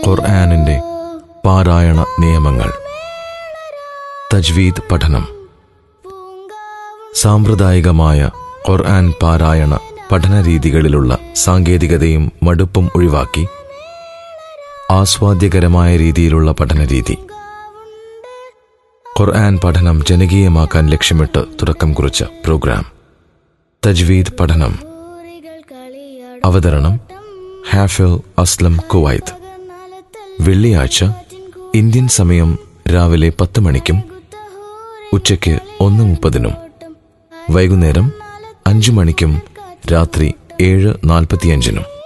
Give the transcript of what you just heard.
ഖുർആാനിൻ്റെ പാരായണ നിയമങ്ങൾ തജ്വീദ് പഠനം സാമ്പ്രദായികമായ ഖുർആൻ പാരായണ പഠന രീതികളിലുള്ള സാങ്കേതികതയും മടുപ്പും ഒഴിവാക്കി ആസ്വാദ്യകരമായ രീതിയിലുള്ള പഠനരീതി ഖുർആൻ പഠനം ജനകീയമാക്കാൻ ലക്ഷ്യമിട്ട് തുടക്കം കുറിച്ച പ്രോഗ്രാം തജ്വീദ് പഠനം അവതരണം ഹാഫിൽ അസ്ലം കുവൈത്ത് വെള്ളിയാഴ്ച ഇന്ത്യൻ സമയം രാവിലെ പത്ത് മണിക്കും ഉച്ചയ്ക്ക് ഒന്ന് മുപ്പതിനും വൈകുന്നേരം അഞ്ചു മണിക്കും രാത്രി ഏഴ് നാൽപ്പത്തിയഞ്ചിനും